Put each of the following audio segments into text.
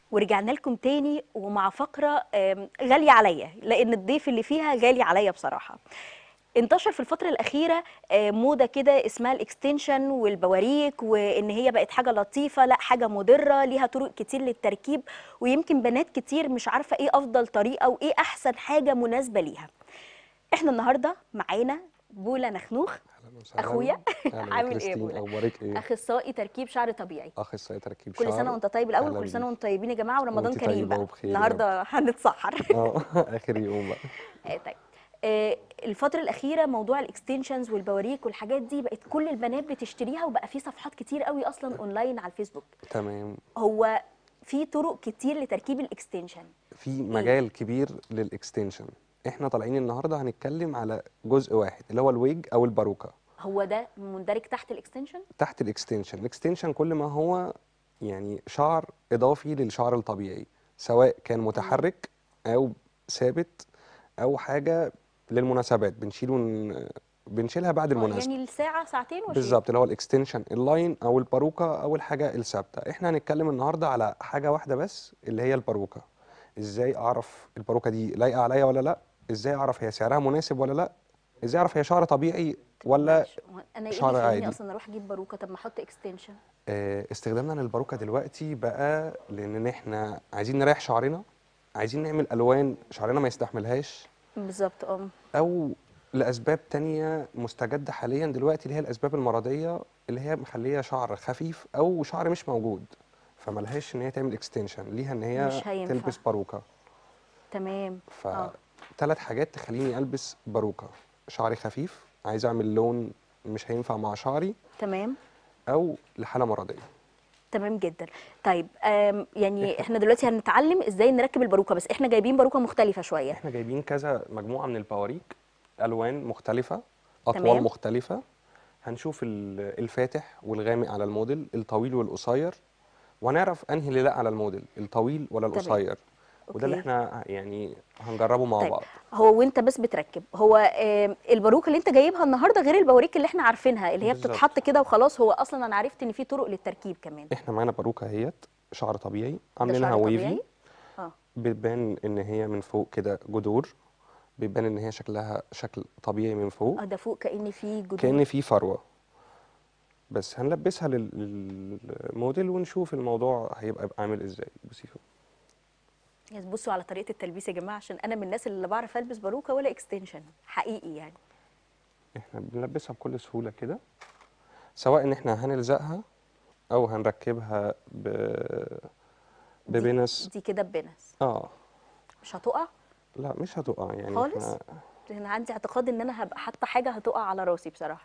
ورجعنا لكم تاني ومع فقرة آم، غالية عليا لأن الضيف اللي فيها غالي عليا بصراحة انتشر في الفترة الأخيرة آه، موضة كده اسمها الاكستنشن والبواريك وإن هي بقت حاجة لطيفة لا حاجة مضرة ليها طرق كتير للتركيب ويمكن بنات كتير مش عارفة إيه أفضل طريقة وإيه أحسن حاجة مناسبة ليها احنا النهاردة معانا بولا نخنوخ اهلا وسهلا أخويا. أهلا يا عامل إيه يا كريستين، بولا؟ اخبارك ايه أخصائي تركيب شعر طبيعي اخصائي تركيب كل شعر سنة وأنت طيب الأول أهلاً كل سنة بيك. وأنتم طيبين يا جماعة ورمضان وأنت كريم طيبة بقى وبخير يا النهاردة هنتسحر اه اخر يوم بقى آه، طيب آه، الفترة الأخيرة موضوع الاكستنشنز والبواريك والحاجات دي بقت كل البنات بتشتريها وبقى في صفحات كتير قوي أصلا أونلاين على الفيسبوك تمام هو في طرق كتير لتركيب الاكستنشن في مجال كبير للاكستنشن احنا طالعين النهارده هنتكلم على جزء واحد اللي هو الويج او الباروكه هو ده مندرج تحت الاكستنشن تحت الاكستنشن الاكستنشن كل ما هو يعني شعر اضافي للشعر الطبيعي سواء كان متحرك او ثابت او حاجه للمناسبات بنشيله ون- بنشيلها بعد آه، المناسبه يعني الساعة ساعتين وشيء بالظبط اللي هو الاكستنشن اللاين او الباروكه او الحاجه الثابته احنا هنتكلم النهارده على حاجه واحده بس اللي هي الباروكه ازاي اعرف الباروكه دي لايقه عليا ولا لا ازاي اعرف هي سعرها مناسب ولا لا ازاي اعرف هي شعر طبيعي ولا معلش، هو انا ايه شعر اللي يخليني عادي. اصلا اروح اجيب باروكه طب ما احط اكستنشن آه، استخدامنا للباروكه دلوقتي بقى لان احنا عايزين نريح شعرنا عايزين نعمل الوان شعرنا ما يستحملهاش بالظبط اه او لاسباب تانية مستجده حاليا دلوقتي اللي هي الاسباب المرضيه اللي هي مخليه شعر خفيف او شعر مش موجود فملهاش ان هي تعمل اكستنشن ليها ان هي مش هينفع. تلبس باروكه تمام اه فثلاث حاجات تخليني البس باروكه شعري خفيف عايز اعمل لون مش هينفع مع شعري تمام او لحاله مرضيه تمام جدا طيب آم يعني احنا دلوقتي هنتعلم ازاي نركب الباروكه بس احنا جايبين باروكه مختلفه شويه احنا جايبين كذا مجموعه من البواريك الوان مختلفه اطوال تمام. مختلفه هنشوف ال- الفاتح والغامق على الموديل الطويل والقصير وهنعرف انهي اللي لا على الموديل الطويل ولا تمام. القصير وده اللي أوكي. احنا يعني هنجربه مع طيب بعض هو وانت بس بتركب هو آم، الباروكه اللي انت جايبها النهارده غير البواريك اللي احنا عارفينها اللي هي بالظبط. بتتحط كده وخلاص هو اصلا انا عرفت ان في طرق للتركيب كمان احنا معانا باروكه اهيت شعر طبيعي ده عاملينها شعر ويفي طبيعي اه بتبان ان هي من فوق كده جذور بيبان ان هي شكلها شكل طبيعي من فوق اه ده فوق كأن في جذور كأن في فروة بس هنلبسها لل- للموديل ونشوف الموضوع هيبقى يبقى عامل ازاي بصي فوق. يس بصوا على طريقه التلبيس يا جماعه عشان انا من الناس اللي لا بعرف البس باروكه ولا اكستنشن حقيقي يعني احنا بنلبسها بكل سهولة كده سواء ان احنا هنلزقها او هنركبها ب... دي- ببنس دي كده ببنس اه مش هتقع لا مش هتقع يعني خالص؟ احنا انا عندي اعتقاد ان انا هبقى حاطه حاجه هتقع على راسي بصراحه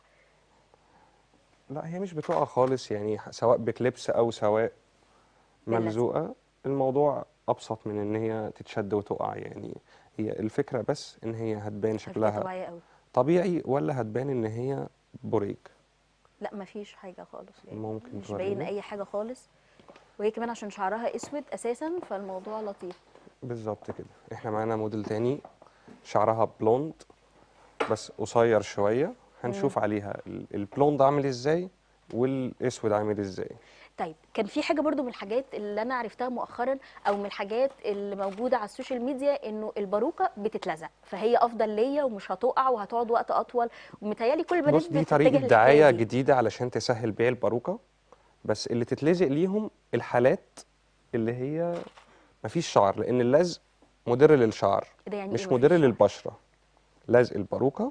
لا هي مش بتقع خالص يعني ح- سواء بكليبس او سواء باللزق. ملزوقة الموضوع ابسط من ان هي تتشد وتقع يعني هي الفكرة بس ان هي هتبان حاجه شكلها طبيعيه قوي طبيعي ولا هتبان ان هي بوريك لا مفيش حاجه خالص يعني ممكن مش باين تورينا؟ اي حاجه خالص وهي كمان عشان شعرها اسود اساسا فالموضوع لطيف بالظبط كده احنا معانا موديل تاني شعرها بلوند بس قصير شوية هنشوف عليها ال- البلوند عامل ازاي والاسود عامل ازاي طيب كان في حاجه برضو من الحاجات اللي انا عرفتها مؤخرا او من الحاجات اللي موجوده على السوشيال ميديا انه الباروكه بتتلزق فهي افضل ليا ومش هتقع وهتقعد وقت اطول ومتهيألي كل البنات بص دي بتتجه طريقة للحكاية دعاية دي. جديدة علشان تسهل بيع الباروكة بس اللي تتلزق ليهم الحالات اللي هي مفيش شعر لأن اللزق مضر للشعر ده يعني مش إيه مضر مفيش شعر؟ للبشرة لزق الباروكة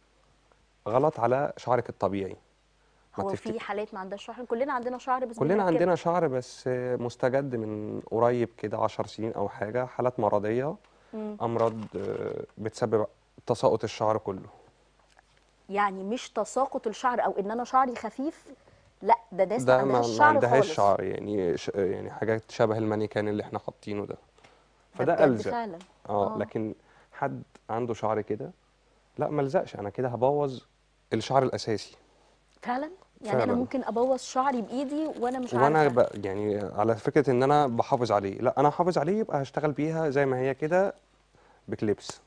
غلط على شعرك الطبيعي ما هو تفتك- في حالات ما عندهاش شعر كلنا عندنا شعر بس كلنا بنركبه. عندنا شعر بس مستجد من قريب كده عشر سنين أو حاجة حالات مرضية مم. أمراض آه، بتسبب تساقط الشعر كله يعني مش تساقط الشعر او ان انا شعري خفيف لا ده ناس ما ده ما عندهاش ما شعر عندهاش خالص شعر يعني ش... يعني حاجات شبه المانيكان اللي احنا حاطينه ده ده فده بجد ألزق فعلا اه آه. لكن حد عنده شعر كده لا ما لزقش انا كده هبوظ الشعر الاساسي فعلا يعني انا فعلا. ممكن ابوظ شعري بايدي وانا مش وانا عارفه ب... يعني على فكره ان انا بحافظ عليه لا انا هحافظ عليه يبقى هشتغل بيها زي ما هي كده بكليبس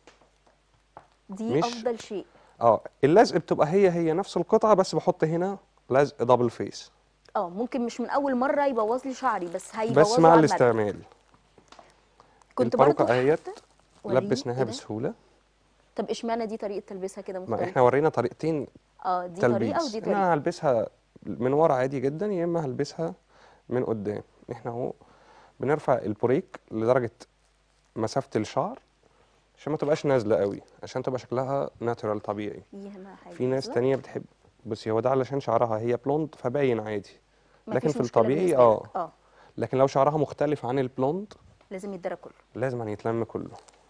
دي مش- افضل شيء اه اللزق بتبقى هي هي نفس القطعه بس بحط هنا لزق دبل فيس اه ممكن مش من اول مره يبوظ لي شعري بس هيبوظه بس مع على المدى. الاستعمال كنت الباروكة برضو اهيت حتى وريني لبسناها كده بسهولة طب اشمعنى دي طريقه تلبسها كده ما مختلفه احنا ورينا طريقتين اه دي طريقه تلبيس ودي إن طريقه انا هلبسها من ورا عادي جدا يا اما هلبسها من قدام احنا اهو بنرفع البوريك لدرجة مسافة الشعر عشان ما تبقاش نازلة قوي عشان تبقى شكلها ناتورال طبيعي في هنا حاجه في ناس بالظبط. تانية بتحب بصي هو ده علشان شعرها هي بلوند فباين عادي لكن مفيش في مشكله الطبيعي بالنسبه اه لك اه لكن لو شعرها مختلف عن البلوند لازم يتدرى كله لازم أن يتلم كله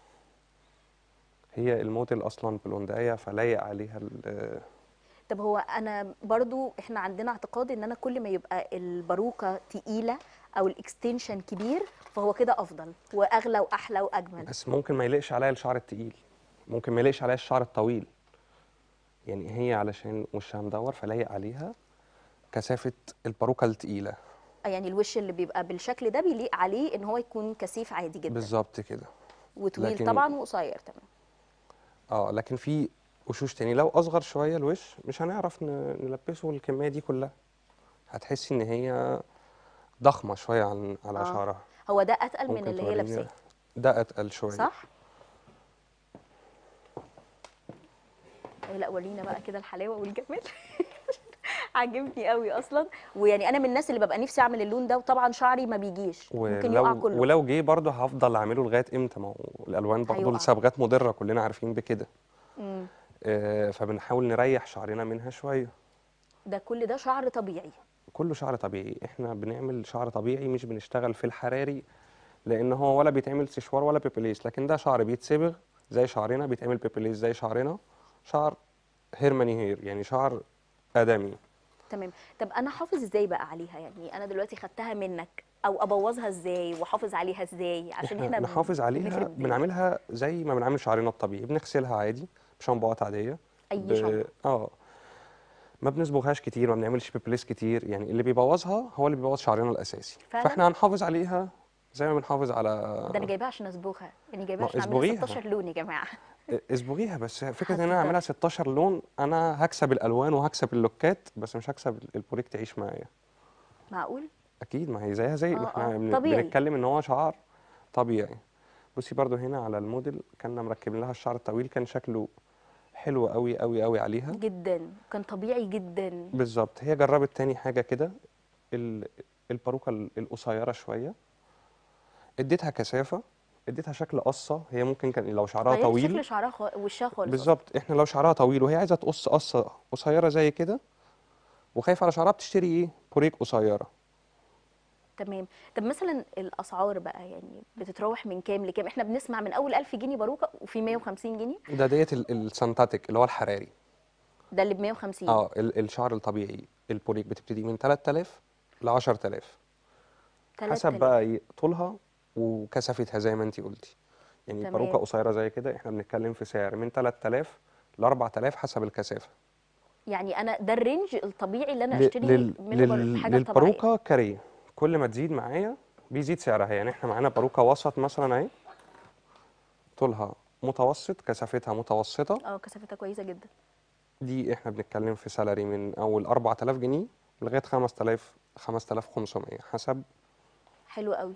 هي الموديل اصلا بلوندايه فلايق عليها ال- طب هو انا برضو احنا عندنا اعتقاد ان انا كل ما يبقى الباروكه تقيله او الاكستنشن كبير فهو كده افضل واغلى واحلى واجمل بس ممكن ما يليقش عليها الشعر التقيل ممكن ما يليقش عليها الشعر الطويل يعني هي علشان وشها مدور فلايق عليها كثافه الباروكه التقيله آه يعني الوش اللي بيبقى بالشكل ده بيليق عليه ان هو يكون كثيف عادي جدا بالظبط كده وطويل لكن- طبعا وقصير تمام اه لكن في وشوش تاني لو اصغر شويه الوش مش هنعرف ن- نلبسه الكميه دي كلها هتحسي ان هي ضخمه شويه عن على آه. شعرها هو ده اتقل من ممكن اللي هي توريني لابساه ده اتقل شويه صح إيه لا ورينا بقى كده الحلاوه والجمال عاجبني قوي اصلا ويعني انا من الناس اللي ببقى نفسي اعمل اللون ده وطبعا شعري ما بيجيش ممكن يقع ولو كله ولو جه برضه هفضل اعمله لغايه امتى ما هو الالوان برضه هيقع. الصبغات مضره كلنا عارفين بكده مم. آه، فبنحاول نريح شعرنا منها شويه ده كل ده شعر طبيعي كله شعر طبيعي احنا بنعمل شعر طبيعي مش بنشتغل في الحراري لان هو ولا بيتعمل سشوار ولا بيبليس لكن ده شعر بيتصبغ زي شعرنا بيتعمل بيبليس زي شعرنا شعر هيرماني هير يعني شعر ادمي تمام طب انا احافظ ازاي بقى عليها يعني انا دلوقتي خدتها منك او ابوظها ازاي واحافظ عليها ازاي عشان احنا احنا بن- نحافظ عليها بنخرب الدنيا. بنعملها زي ما بنعمل شعرنا الطبيعي بنغسلها عادي بشامبوات عاديه اي شامبو اه ما بنصبغهاش كتير ما بنعملش بيبليس كتير يعني اللي بيبوظها هو اللي بيبوظ شعرنا الاساسي فعلا؟ فاحنا هنحافظ عليها زي ما بنحافظ على ده انا جايباها عشان اصبغها يعني جايباها ما عشان اعملها اصبغيها. 16 لون يا جماعه اصبغيها بس فكره ان انا هتقدر. اعملها 16 لون انا هكسب الالوان وهكسب اللوكات بس مش هكسب البوريك تعيش معايا معقول اكيد ما هي زيها زي آه، ما احنا آه، بن- طبيعي. بنتكلم ان هو شعر طبيعي بصي برضو هنا على الموديل كنا مركبين لها الشعر الطويل كان شكله حلو قوي قوي قوي عليها جدا كان طبيعي جدا بالظبط هي جربت تاني حاجه كده ال- الباروكه ال- القصيره شويه اديتها كثافه اديتها شكل قصه هي ممكن كان لو شعرها غيرت طويل شكل شعرها خ... وشها خالص أصلاً. بالظبط احنا لو شعرها طويل وهي عايزه تقص قصه قصيره زي كده وخايفه على شعرها بتشتري ايه بوريك قصيره تمام طب مثلا الاسعار بقى يعني بتتراوح من كام لكام احنا بنسمع من اول 1000 جنيه باروكه وفي 150 جنيه ده ديت ال- السنتاتيك اللي هو الحراري ده اللي ب 150 اه ال- الشعر الطبيعي البوريك بتبتدي من 3000 ل 10000 حسب 3000. بقى ايه طولها وكثافتها زي ما انت قلتي يعني تمام. باروكه قصيره زي كده احنا بنتكلم في سعر من 3000 ل 4000 حسب الكثافه يعني انا ده الرينج الطبيعي اللي انا ل- اشتري لل- منه بر- لل- حاجه طبيعيه للباروكه كاريه كل ما تزيد معايا بيزيد سعرها يعني احنا معانا باروكه وسط مثلا اهي طولها متوسط كثافتها متوسطه اه كثافتها كويسه جدا دي احنا بنتكلم في سالري من اول 4000 جنيه لغايه 5000 5500 حسب حلو قوي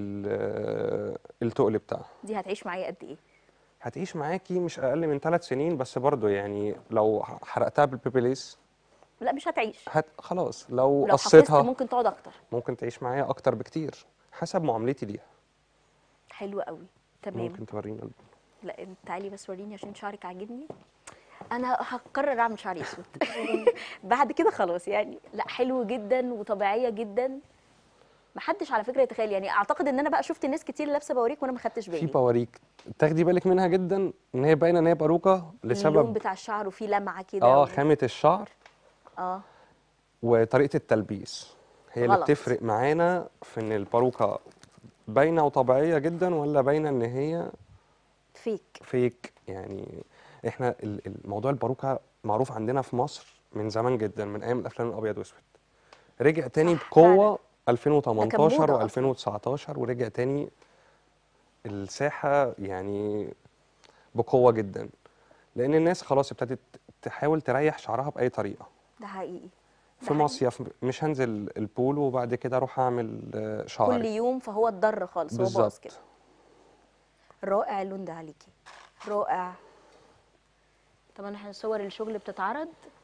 ال- التقل بتاعها دي هتعيش معايا قد ايه هتعيش معاكي مش اقل من ثلاث سنين بس برضو يعني لو حرقتها بالبيبيليس لا مش هتعيش هت خلاص لو لو حفظت قصيتها ممكن تقعد اكتر ممكن تعيش معايا اكتر بكتير حسب معاملتي ليها حلو قوي تمام ممكن تورينا ال- لا انت تعالي بس وريني عشان شعرك عاجبني انا هقرر اعمل شعري اسود بعد كده خلاص يعني لا حلو جدا وطبيعيه جدا محدش على فكره يتخيل يعني اعتقد ان انا بقى شفت ناس كتير لابسه بوريك وانا ما خدتش في بالي بواريك تاخدي بالك منها جدا ان هي باينه ان هي باروكه اللون لسبب بتاع الشعر وفيه لمعه كده اه و- خامه الشعر اه وطريقه التلبيس هي اللي غلط. بتفرق معانا في ان الباروكه باينه وطبيعيه جدا ولا باينه ان هي فيك فيك يعني احنا ال- الموضوع الباروكه معروف عندنا في مصر من زمان جدا من ايام الافلام الابيض واسود رجع تاني صح، بقوه موضة 2018 أصلاً. و2019 ورجع تاني الساحه يعني بقوه جدا لان الناس خلاص ابتدت تحاول تريح شعرها باي طريقه ده حقيقي ده في حقيقي. مصيف مش هنزل البول وبعد كده اروح اعمل آه، كل شعري يوم فهو اتضر خالص هو باظ بالظبط كده رائع اللون ده عليكي رائع طبعا احنا صور الشغل بتتعرض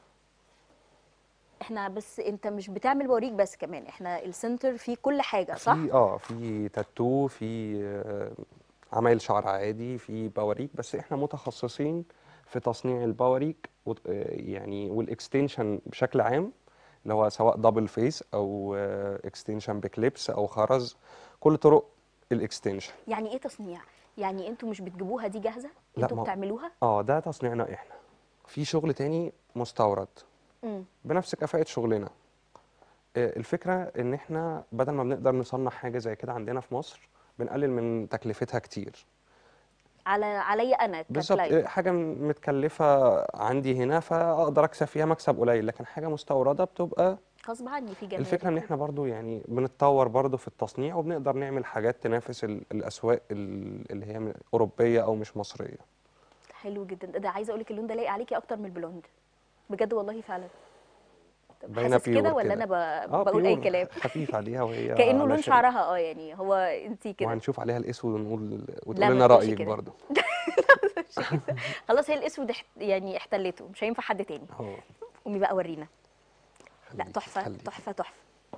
احنا بس انت مش بتعمل بوريك بس كمان احنا السنتر فيه كل حاجه صح في اه في تاتو في آه، عمايل شعر عادي في بواريك بس احنا متخصصين في تصنيع البواريك وت- آه، يعني والاكستنشن بشكل عام اللي هو سواء دبل فيس او اكستنشن بكليبس او خرز كل طرق الاكستنشن يعني ايه تصنيع يعني انتوا مش بتجيبوها دي جاهزه لا، انتوا ما- بتعملوها اه ده تصنيعنا احنا في شغل تاني مستورد امم بنفس كفاءة شغلنا آه، الفكرة ان احنا بدل ما بنقدر نصنع حاجة زي كده عندنا في مصر بنقلل من تكلفتها كتير على عليا انا بالظبط ككلاينت آه، حاجة م- متكلفة عندي هنا فاقدر اكسب فيها مكسب قليل لكن حاجة مستوردة بتبقى غصب عني في جمارك الفكرة ان احنا برضو يعني بنتطور برضو في التصنيع وبنقدر نعمل حاجات تنافس ال- الاسواق ال- اللي هي م- اوروبية او مش مصرية حلو جدا ده, ده عايزه اقول لك اللون ده لايق عليكي اكتر من البلوند بجد والله فعلا طب باينة حاسس كده بيور ولا كده. انا ب... اه بقول اي بيور كلام خفيف عليها وهي كانه على لون شكل- شعرها اه يعني هو انت كده وهنشوف عليها الاسود ونقول لا، وتقول ما لنا تقولش رأيك كده. برضو خلاص هي الاسود احت... يعني احتلته مش هينفع حد تاني اهو قومي بقى ورينا لا خليكي- تحفه خليكي. تحفه تحفه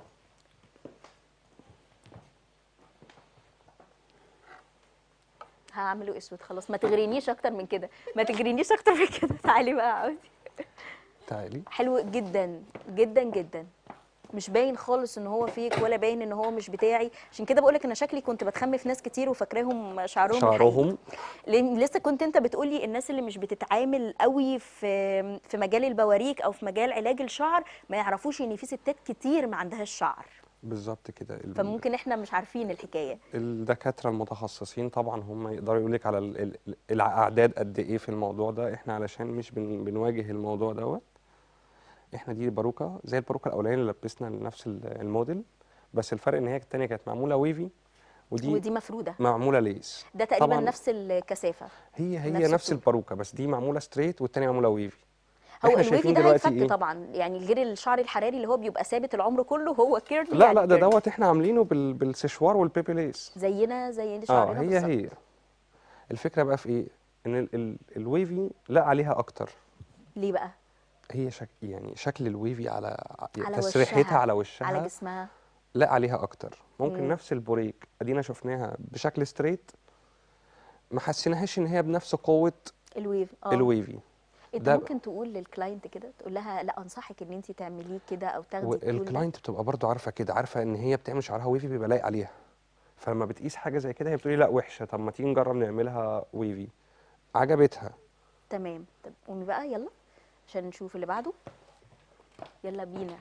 هعمله اسود خلاص ما تغرينيش اكتر من كده ما تغرينيش اكتر من كده تعالي بقى عودي تعالي حلو جدا جدا جدا مش باين خالص ان هو فيك ولا باين ان هو مش بتاعي عشان كده بقولك انا شكلي كنت بتخمف ناس كتير وفاكراهم شعرهم الحقيقي. شعرهم لان لسه كنت انت بتقولي الناس اللي مش بتتعامل قوي في في مجال البواريك او في مجال علاج الشعر ما يعرفوش ان في ستات كتير ما عندهاش شعر بالظبط كده ال- فممكن احنا مش عارفين الحكايه الدكاترة المتخصصين طبعا هم يقدروا يقولك على ال- ال- الأعداد قد إيه في الموضوع ده إحنا علشان مش بن بنواجه الموضوع دوت إحنا دي باروكة زي الباروكة الأولانية اللي لبسنا لنفس ال- الموديل بس الفرق إن هي التانية كانت معمولة ويفي ودي ودي مفروده معمولة ليس ده تقريبا طبعاً نفس الكثافه هي هي نفس نفس, الطول. الباروكة بس دي معمولة ستريت والتانية معمولة ويفي هو إحنا الويفي شايفين ده دلوقتي هيتفك إيه؟ طبعا يعني غير الشعر الحراري اللي هو بيبقى ثابت العمر كله هو كيرلي لا يعني لا ده كيرلي. دوت إحنا عاملينه بال بالسشوار والبيبي ليس زينا زي اه شعرنا هي بالظبط. هي الفكرة بقى في إيه؟ إن ال ال الويفي لا عليها أكتر ليه بقى هي شك يعني شكل الويفي على على تسريحتها وشها، على وشها على جسمها لا عليها اكتر ممكن مم. نفس البوريك ادينا شفناها بشكل ستريت ما حسيناهاش ان هي بنفس قوه الويف اه الويفي انت ده- ممكن تقول للكلاينت كده تقول لها لا انصحك ان انت تعمليه كده او تاخدي التول ده والكلاينت بتبقى برضو عارفه كده عارفه ان هي بتعمل شعرها ويفي بيبقى لايق عليها فلما بتقيس حاجه زي كده هي بتقولي لا وحشه طب ما تيجي نجرب نعملها ويفي عجبتها تمام طب قومي بقى يلا عشان نشوف اللي بعده يلا بينا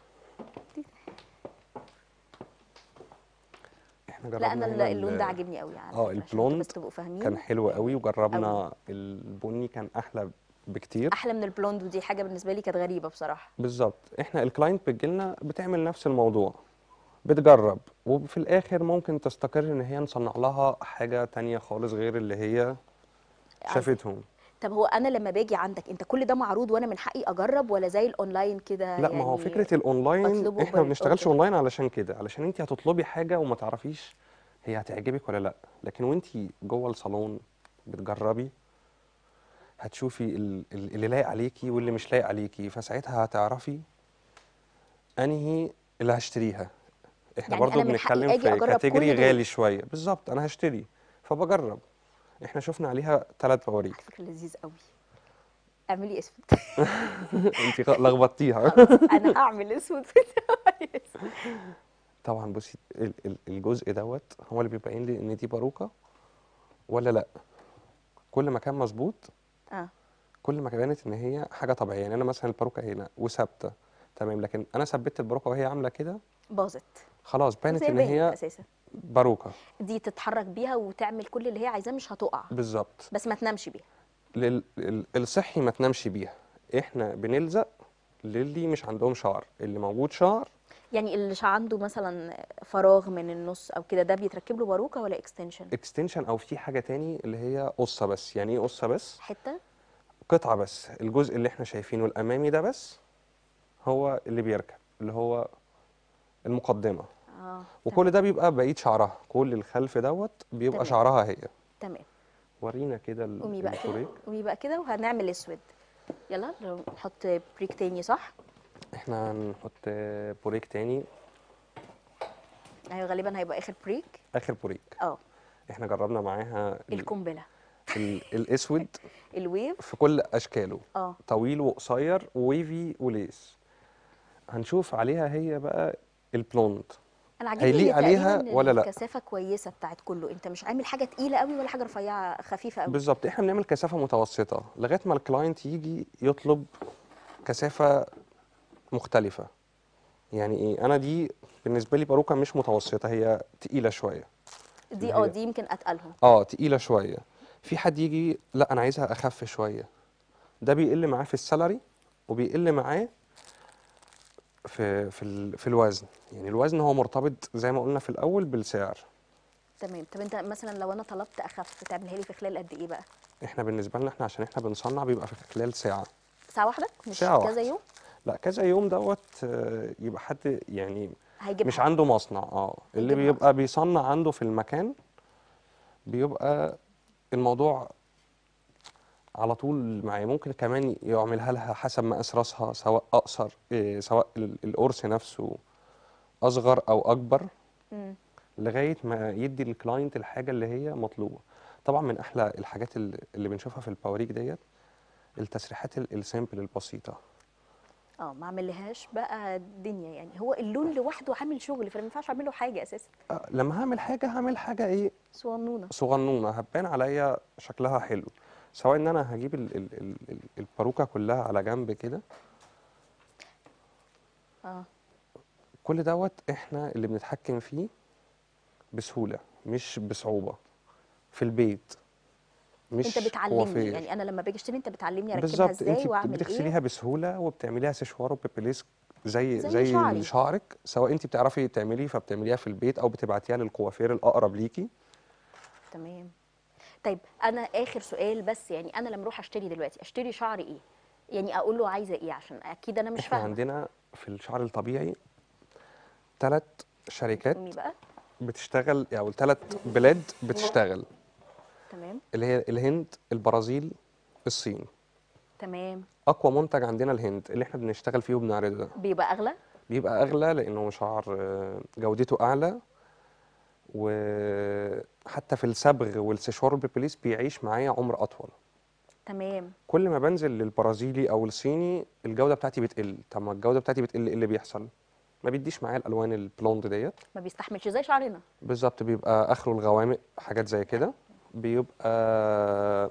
احنا لا جربنا انا هنا اللون ال- ده عاجبني قوي على اه فكرة، عشان انتوا البلوند بس تبقوا فاهمين كان حلو قوي أوي. وجربنا البني كان احلى بكتير احلى من البلوند ودي حاجه بالنسبه لي كانت غريبه بصراحه بالظبط احنا الكلاينت بتجيلنا بتعمل نفس الموضوع بتجرب وفي الاخر ممكن تستقر ان هي نصنع لها حاجة تانية خالص غير اللي هي شافتهم طب هو انا لما باجي عندك انت كل ده معروض وانا من حقي اجرب ولا زي الاونلاين كده لا ما هو يعني فكرة الاونلاين بطلبه احنا ما بال- بنشتغلش أوردر. اونلاين علشان كده علشان انت هتطلبي حاجة وما تعرفيش هي هتعجبك ولا لا لكن وانت جوه الصالون بتجربي هتشوفي ال- ال- اللي لايق عليكي واللي مش لايق عليكي فساعتها هتعرفي انهي اللي هشتريها احنا يعني برضو أنا من حقي بنتكلم أجي في أجرب كاتيجوري كل دول. غالي شوية بالظبط انا هشتري فبجرب احنا شفنا عليها ثلاث بواريك على فكره لذيذ قوي اعملي اسود انت لخبطتيها انا هعمل اسود طبعا بصي ال- ال- الجزء دوت هو اللي بيبين لي ان دي باروكه ولا لا كل ما كان مظبوط اه كل ما كانت ان هي حاجه طبيعيه يعني انا مثلا الباروكه هنا وثابته تمام لكن انا ثبت الباروكه وهي عامله كده باظت خلاص بانت زي ان باين هي اساسا باروكه دي تتحرك بيها وتعمل كل اللي هي عايزاه مش هتقع بالظبط بس ما تنامش بيها لل- ال- الصحي ما تنامش بيها احنا بنلزق للي مش عندهم شعر اللي موجود شعر يعني اللي ش- عنده مثلا فراغ من النص او كده ده بيتركب له باروكه ولا اكستنشن اكستنشن او في حاجه تاني اللي هي قصه بس يعني ايه قصه بس حته قطعة بس الجزء اللي احنا شايفينه الأمامي ده بس هو اللي بيركب اللي هو المقدمة اه وكل ده بيبقى بقية شعرها كل الخلف دوت بيبقى تمام. شعرها هي تمام ورينا كده ال- قومي بقى كده البوريك قومي بقى كده وهنعمل اسود يلا لو نحط بريك تاني صح احنا هنحط بوريك تاني ايوه غالبا هيبقى اخر بريك اخر بوريك اه احنا جربنا معاها ال- القنبله ال- الاسود الويف في كل اشكاله اه طويل وقصير وويفي وليس هنشوف عليها هي بقى البلوند انا عاجبني هيليق إن عليها تقريباً ولا لأ؟ الكثافه كويسه بتاعت كله انت مش عامل حاجه تقيله قوي ولا حاجه رفيعه خفيفه قوي بالظبط احنا بنعمل كثافه متوسطه لغايه ما الكلاينت يجي يطلب كثافه مختلفه يعني ايه انا دي بالنسبه لي باروكه مش متوسطه هي تقيله شويه دي اللي اه هي- دي يمكن اتقلهم اه تقيله شويه في حد يجي لا انا عايزها اخف شويه ده بيقل معاه في السالري وبيقل معاه في في ال- في الوزن يعني الوزن هو مرتبط زي ما قلنا في الاول بالسعر تمام طب انت مثلا لو انا طلبت اخف تعملها لي في خلال قد ايه بقى احنا بالنسبه لنا احنا عشان احنا بنصنع بيبقى في خلال ساعه ساعه واحده مش ساعة كذا واحدة. يوم لا كذا يوم دوت آه، يبقى حد يعني هيجيبها مش عنده مصنع اه اللي هيجيبها بيبقى بيصنع عنده في المكان بيبقى الموضوع على طول معاه ممكن كمان يعملها لها حسب مقاس راسها سواء اقصر إيه سواء ال- القرص نفسه اصغر او اكبر مم. لغايه ما يدي الكلاينت الحاجه اللي هي مطلوبه طبعا من احلى الحاجات اللي اللي بنشوفها في البواريك ديت التسريحات ال- السيمبل البسيطه اه ما اعملهاش بقى الدنيا يعني هو اللون لوحده عامل شغل فما ينفعش اعمل له حاجه اساسا آه، لما هعمل حاجه هعمل حاجه ايه صغنونه صغنونه هتبان عليا شكلها حلو سواء ان انا هجيب ال ال ال ال الباروكه كلها على جنب كده اه كل دوت احنا اللي بنتحكم فيه بسهوله مش بصعوبه في البيت مش انت بتعلمني كوافير. يعني انا لما باجي اشتري انت بتعلمني اركبها بالظبط ازاي انت واعمل بتغسليها ايه بسهوله وبتعمليها سيشوار وبيبليس زي زي زي, شعري. شعرك سواء انت بتعرفي تعمليه فبتعمليها في البيت او بتبعتيها للكوافير الاقرب ليكي تمام طيب انا اخر سؤال بس يعني انا لما اروح اشتري دلوقتي اشتري شعر ايه يعني اقول له عايزه ايه عشان اكيد انا مش احنا فاهمه عندنا في الشعر الطبيعي ثلاث شركات قومي بقى بتشتغل او ثلاث بلاد بتشتغل تمام اللي هي الهند البرازيل الصين تمام اقوى منتج عندنا الهند اللي احنا بنشتغل فيه وبنعرضه ده بيبقى اغلى بيبقى اغلى لانه شعر آه، جودته اعلى وحتى في الصبغ والسيشوار بالبوليس بيعيش معايا عمر اطول تمام كل ما بنزل للبرازيلي او الصيني الجوده بتاعتي بتقل طب ما الجوده بتاعتي بتقل ايه اللي بيحصل ما بيديش معايا الالوان البلوند ديت ما بيستحملش زي شعرنا بالظبط بيبقى اخره الغوامق حاجات زي كده بيبقى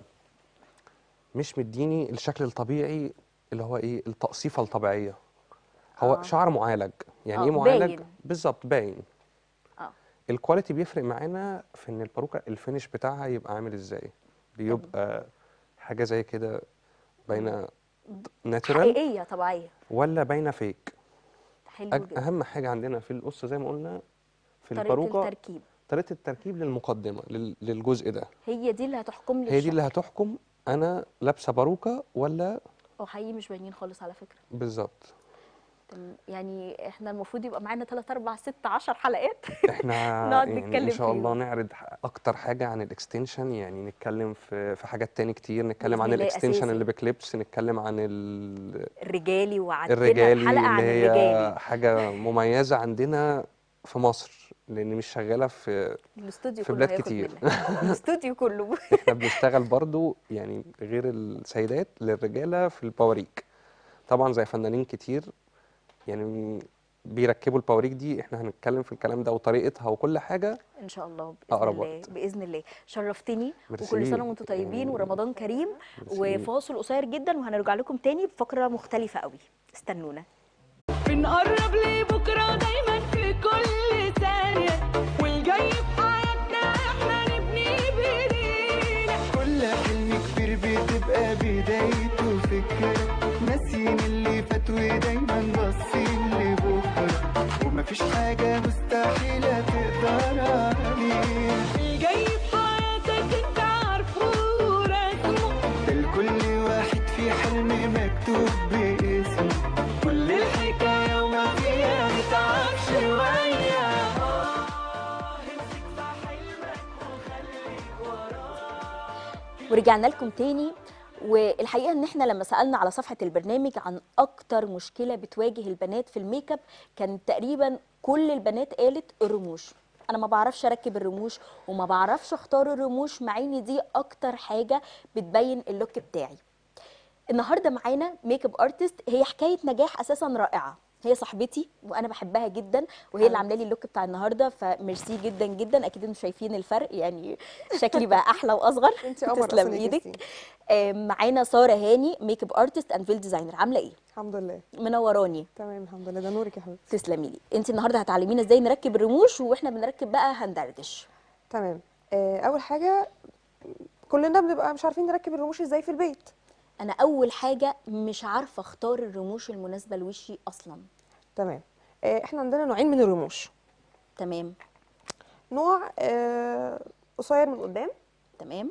مش مديني الشكل الطبيعي اللي هو ايه التقصيفه الطبيعيه هو آه. شعر معالج يعني آه، ايه معالج باين. بالظبط باين اه الكواليتي بيفرق معانا في ان الباروكه الفينش بتاعها يبقى عامل ازاي بيبقى حاجه زي كده باينه ناتشورال حقيقيه طبيعيه ولا باينه فيك حلو أج- جدا اهم حاجه عندنا في القصه زي ما قلنا في طريقه الباروكه التركيب طريقه التركيب للمقدمه لل- للجزء ده هي دي اللي هتحكم لي هي دي اللي الشكل. هتحكم انا لابسه باروكه ولا اه حقيقي مش باينين خالص على فكره بالظبط تمام. يعني احنا المفروض يبقى معانا 3 4 6 10 حلقات احنا نقعد يعني نتكلم ان شاء الله فيهم. نعرض ح- اكتر حاجه عن الاكستنشن يعني نتكلم في في حاجات تاني كتير نتكلم بإذن عن الله الاكستنشن أساسي. اللي بكليبس نتكلم عن ال- الرجالي وعندنا الرجالي حلقه عن اللي هي الرجالي حاجه مميزه عندنا في مصر لان مش شغاله في الاستوديو في كله بلاد هياخد كتير. منك. الاستوديو كله احنا بنشتغل برضو يعني غير السيدات للرجاله في البواريك طبعا زي فنانين كتير يعني بيركبوا البواريك دي احنا هنتكلم في الكلام ده وطريقتها وكل حاجه ان شاء الله باذن أقرب الله وقت. باذن الله شرفتني ميرسي. وكل سنه وانتم طيبين ورمضان كريم ميرسي. وفاصل قصير جدا وهنرجع لكم تاني بفقره مختلفه قوي استنونا بنقرب لبكرة دايما في كل ثانية والجاي في حياتنا احنا نبني بايدينا كل حلم كبير بتبقى بدايته فكرة ناسيين اللي فات ودايما باصين لبكرة ومفيش حاجة مستحيلة تقدر عليها الجاي في حياتك انت عارفه ورسمه ده لكل واحد في حلم مكتوب باسمه كل الحكاية وما فيها نتعب شوية امسك في حلمك وخليك وراه ورجعنا لكم تاني والحقيقه ان احنا لما سالنا على صفحه البرنامج عن اكتر مشكله بتواجه البنات في الميك اب كان تقريبا كل البنات قالت الرموش انا ما بعرفش اركب الرموش وما بعرفش اختار الرموش مع ان دي اكتر حاجه بتبين اللوك بتاعي النهارده معانا ميك اب ارتست هي حكايه نجاح اساسا رائعه هي صاحبتي وانا بحبها جدا وهي اللي عامله لي اللوك بتاع النهارده فميرسي جدا جدا اكيد انتم شايفين الفرق يعني شكلي بقى احلى واصغر انت قمر تسلم أصلاً يا ايدك كريستين. آه، معانا ساره هاني ميك اب ارتست اند فيل ديزاينر عامله ايه الحمد لله منوراني تمام الحمد لله ده نورك يا حبيبتي تسلمي لي انت النهارده هتعلمينا ازاي نركب الرموش واحنا بنركب بقى هندردش تمام آه اول حاجه كلنا بنبقى مش عارفين نركب الرموش ازاي في البيت انا اول حاجه مش عارفه اختار الرموش المناسبه لوشي اصلا تمام آه احنا عندنا نوعين من الرموش تمام نوع آه قصير من قدام تمام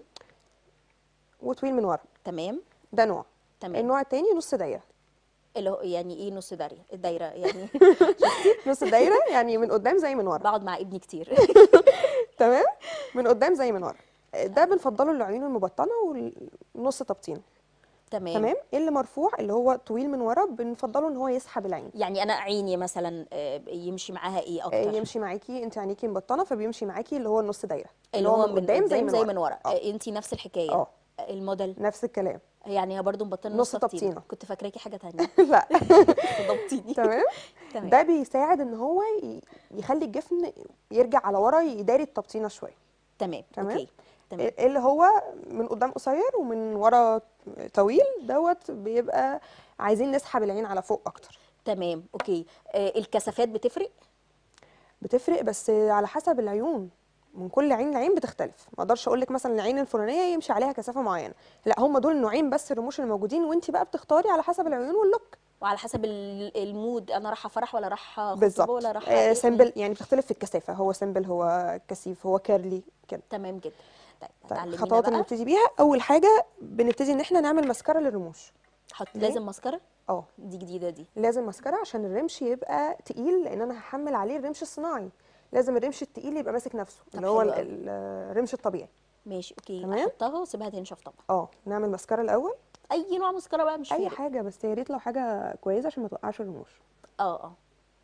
وطويل من ورا تمام ده نوع تمام النوع التاني نص دايره اللي هو يعني ايه نص دايره الدايره يعني نص دايره يعني من قدام زي من ورا بقعد مع ابني كتير تمام من قدام زي من ورا آه، ده بنفضله للعيون المبطنه والنص تبطين تمام تمام اللي مرفوع اللي هو طويل من ورا بنفضله ان هو يسحب العين يعني انا عيني مثلا آه، يمشي معاها ايه آه، اكتر يمشي معاكي انت عينيكي مبطنه فبيمشي معاكي اللي هو النص دايره اللي هو من قدام زي من, زي ورا. من ورا آه. انت نفس الحكايه اه. الموديل نفس الكلام يعني هي برضو مبطنه نص نص تبطين تبطينة. كنت فاكراكي حاجه تانية لا ضبطيني تمام تمام ده بيساعد ان هو ي- يخلي الجفن يرجع على ورا يداري التبطينه شويه تمام تمام. اوكي تمام اللي هو من قدام قصير ومن ورا طويل دوت بيبقى عايزين نسحب العين على فوق اكتر تمام اوكي آه الكثافات بتفرق بتفرق بس على حسب العيون من كل عين لعين بتختلف ما اقدرش اقول لك مثلا العين الفلانيه يمشي عليها كثافه معينه لا هم دول النوعين بس الرموش الموجودين وانت بقى بتختاري على حسب العيون واللوك وعلى حسب ال- المود انا رايحه فرح ولا رايحه خطوبه بالظبط ولا رايحه آه إيه؟ سيمبل يعني بتختلف في الكثافه هو سيمبل هو كثيف هو كيرلي كده تمام جدا طيب طيب هتعلمينا الخطوات اللي بقى نبتدي بيها اول حاجه بنبتدي ان احنا نعمل ماسكارا للرموش حط ليه؟ لازم مسكره اه دي جديده دي لازم ماسكارا عشان الرمش يبقى تقيل لان انا هحمل عليه الرمش الصناعي لازم الرمش التقيل يبقى ماسك نفسه طب اللي هو حلو ال- قوي. ال- الرمش الطبيعي ماشي اوكي تمام. احطها واسيبها تنشف طبعا اه نعمل ماسكارا الاول اي نوع مسكره بقى مش اي فارق حاجه بس يا ريت لو حاجه كويسه عشان ما توقعش الرموش اه اه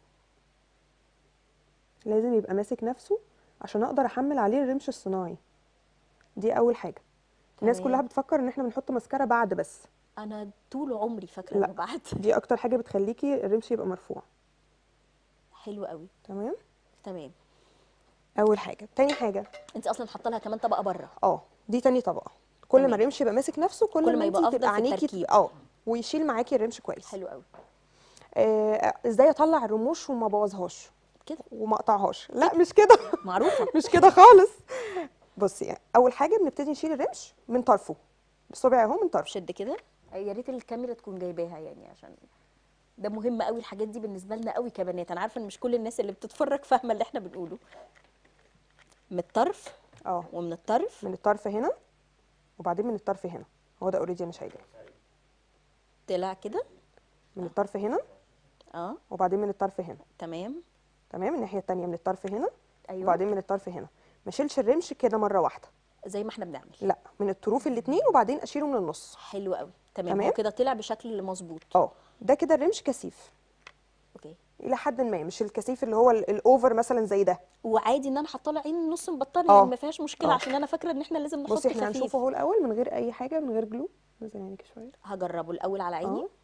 لازم يبقى ماسك نفسه عشان اقدر احمل عليه الرمش الصناعي دي اول حاجه الناس تمام. كلها بتفكر ان احنا بنحط ماسكارا بعد بس انا طول عمري فاكره لا. انه بعد دي اكتر حاجه بتخليكي الرمش يبقى مرفوع حلو قوي تمام تمام اول حاجه تاني حاجه انت اصلا حاطه لها كمان طبقه بره اه دي تاني طبقه كل تمام. ما الرمش يبقى ماسك نفسه كل, كل ما ما يبقى انتي أفضل تبقى في عينيكي التركيب. اه ويشيل معاكي الرمش كويس حلو قوي آه ازاي اطلع الرموش وما بوظهاش كده وما اقطعهاش لا مش كده معروفه مش كده خالص بصي يعني اول حاجه بنبتدي نشيل الرمش من طرفه بصبعي اهو من طرفه شد كده يا ريت الكاميرا تكون جايباها يعني عشان ده مهم قوي الحاجات دي بالنسبه لنا قوي كبنات انا عارفه ان مش كل الناس اللي بتتفرج فاهمه اللي احنا بنقوله من الطرف اه ومن الطرف من الطرف هنا وبعدين من الطرف هنا هو ده اوريدي انا شايله طلع كده من الطرف هنا اه وبعدين من الطرف هنا تمام تمام الناحيه التانيه من الطرف هنا ايوه وبعدين من الطرف هنا ما اشيلش الرمش كده مره واحده زي ما احنا بنعمل لا من الطروف الاثنين وبعدين اشيله من النص حلو قوي تمام, تمام. هو كده طلع بشكل مظبوط اه ده كده الرمش كثيف اوكي الى حد ما مش الكثيف اللي هو ال- الاوفر مثلا زي ده وعادي ان انا حاطه لها عين نص مبطنه اه. يعني ما فيهاش مشكله اه. عشان انا فاكره ان احنا لازم نحط بصي احنا خفيف هنشوفه اهو الاول من غير اي حاجه من غير جلو نزل عينيك شويه هجربه الاول على عيني اه.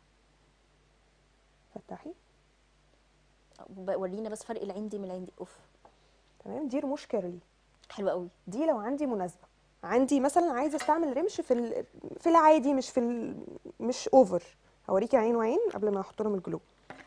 فتحي ب- ورينا بس فرق العين دي من العين دي اوف تمام دي رموش كيرلي حلو قوي دي لو عندي مناسبه عندي مثلا عايزه استعمل رمش في ال- في العادي مش في ال- مش اوفر هوريكي عين وعين قبل ما احط لهم الجلو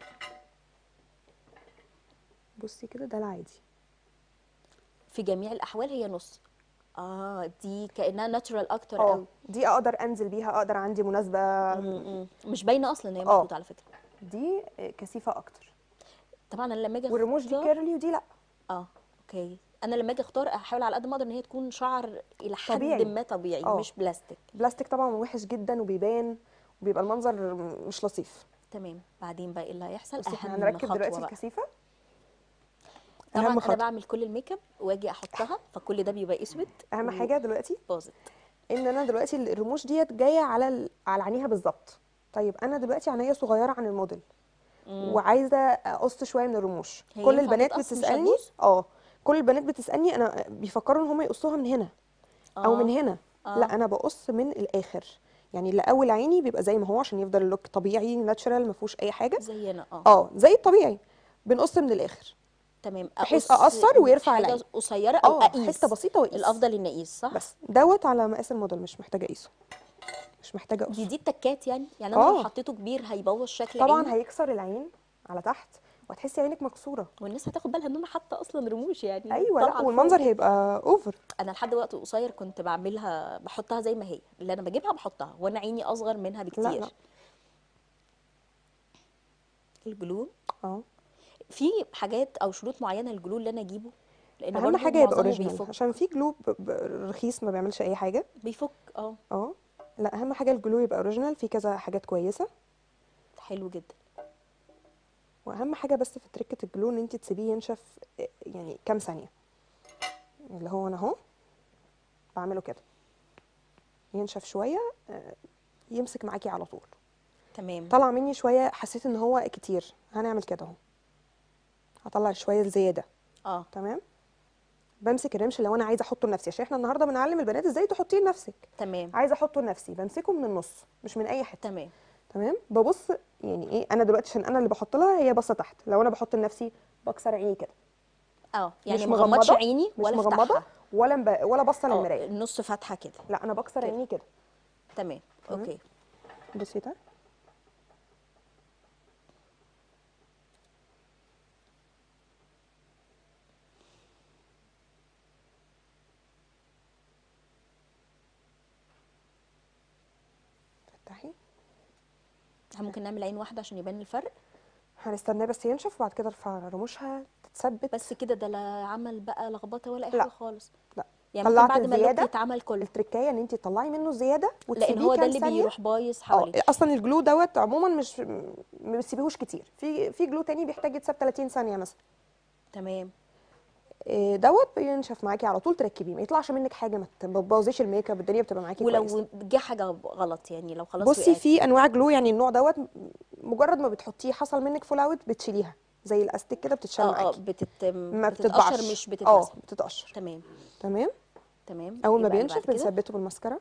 بصي كده ده العادي في جميع الاحوال هي نص اه دي كانها ناتشورال اكتر اه قوي دي اقدر انزل بيها اقدر عندي مناسبه م- م. مش باينه اصلا ان هي اه. محطوطه على فكره دي كثيفه اكتر طبعا انا لما اجي والرموش دي أختار- كيرلي ودي لا اه اوكي انا لما اجي اختار احاول على قد ما اقدر ان هي تكون شعر الى حد طبيعي. ما طبيعي اه. مش بلاستيك بلاستيك طبعا وحش جدا وبيبان وبيبقى المنظر مش لطيف تمام بعدين بقى ايه اللي هيحصل بصي احنا اهم هنركب خطوه دلوقتي بقى الكثيفه طبعا اهم انا خطوه بعمل كل الميك اب واجي احطها فكل ده بيبقى اسود اهم و- حاجه دلوقتي باظت ان انا دلوقتي الرموش ديت جايه على ال- على عينيها بالظبط طيب انا دلوقتي عينيا صغيره عن الموديل وعايزه اقص شويه من الرموش هي كل ينفع البنات تتقص مش بتسالني هتبوظ؟ اه كل البنات بتسالني انا بيفكروا ان هم يقصوها من هنا او من آه. هنا آه. لا انا بقص من الاخر يعني اللي اول عيني بيبقى زي ما هو عشان يفضل اللوك طبيعي ناتشرال ما فيهوش اي حاجه زينا اه اه زي الطبيعي بنقص من الاخر تمام بحيث أقص أقصر ويرفع حاجة العين. قصيره او اه اقيس حته بسيطه واقيس الافضل ان اقيس صح بس دوت على مقاس الموديل مش محتاجه اقيسه مش محتاجه دي اقصه دي التكات يعني يعني انا لو آه. حطيته كبير هيبوظ شكل طبعا عيني هيكسر العين على تحت وهتحسي عينك مكسوره والناس هتاخد بالها ان انا حاطه اصلا رموش يعني ايوه طالعة لا والمنظر لفوق. هيبقى اوفر انا لحد وقت قصير كنت بعملها بحطها زي ما هي اللي انا بجيبها بحطها وانا عيني اصغر منها بكتير لا. الجلو اه في حاجات او شروط معينه للجلو اللي انا اجيبه لان اهم برضو حاجه يبقى معظمه اوريجينال بيفك عشان في جلو ب- ب- رخيص ما بيعملش اي حاجه بيفك اه اه لا اهم حاجه الجلو يبقى اوريجينال في كذا حاجات كويسه حلو جدا واهم حاجه بس في تركه الجلو ان انت تسيبيه ينشف آه، يعني كام ثانيه اللي هو انا اهو بعمله كده ينشف شويه آه، يمسك معاكي على طول تمام طلع مني شويه حسيت ان هو كتير هنعمل كده اهو هطلع شويه زياده اه تمام بمسك الرمش لو انا عايزه احطه لنفسي عشان احنا النهارده بنعلم البنات ازاي تحطيه لنفسك تمام عايزه احطه لنفسي بمسكه من النص مش من اي حته تمام تمام ببص يعني ايه انا دلوقتي عشان انا اللي بحط لها هي باصه تحت لو انا بحط لنفسي بكسر عيني كده اه يعني مش ما غمضش مغمضه عيني مش ولا مغمضه افتحها ولا مب... ولا باصه اه للمرايه النص فاتحه كده لا انا بكسر كده. عيني كده تمام تمام. اوكي بصي ده فتحي احنا ممكن نعمل عين واحده عشان يبان الفرق هنستناه بس ينشف وبعد كده ارفع رموشها تتثبت بس كده ده لا عمل بقى لخبطه ولا اي لا. حاجه خالص لا يعني ممكن طلعت بعد ما اللوك الزيادة. يتعمل كله التركايه ان انت تطلعي منه الزياده لان وتسيبيه هو ده كام اللي ثانيه بيروح بايظ اه حواليه اصلا الجلو دوت عموما مش ما بتسيبيهوش كتير في في جلو تاني بيحتاج يتساب 30 ثانيه مثلا تمام إيه دوت بينشف معاكي على طول تركبيه ما يطلعش منك حاجه ما تبوظيش الميك اب الدنيا بتبقى معاكي كويسه ولو جه حاجه غلط يعني لو خلاص بصي وقعت. في انواع جلو يعني النوع دوت مجرد ما بتحطيه حصل منك فول اوت بتشيليها زي الاستيك كده بتتشال اه اه معاكي بتت ما بتتقشر بتطبعش مش اه بتتمسك بتتقشر تمام تمام تمام اول ما يبقى اللي بعد بينشف كده بنثبته بالمسكره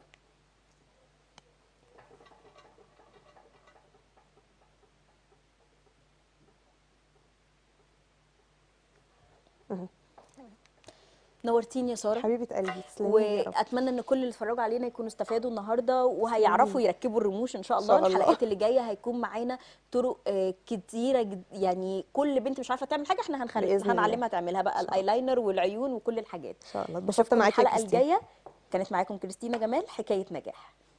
نورتيني يا ساره حبيبه قلبي تسلمي يا رب. واتمنى ان كل اللي اتفرجوا علينا يكونوا استفادوا النهارده وهيعرفوا يركبوا الرموش ان شاء إن الله شاء الله. الحلقات اللي جايه هيكون معانا طرق آه، كتيره جد يعني كل بنت مش عارفه تعمل حاجه احنا هنخلي بإذن الله. هنعلمها تعملها بقى الايلاينر والعيون وكل الحاجات ان شاء الله اتبسطت اشوفكم معاكي يا الحلقه كريستين. الجايه كانت معاكم كريستينا جمال حكايه نجاح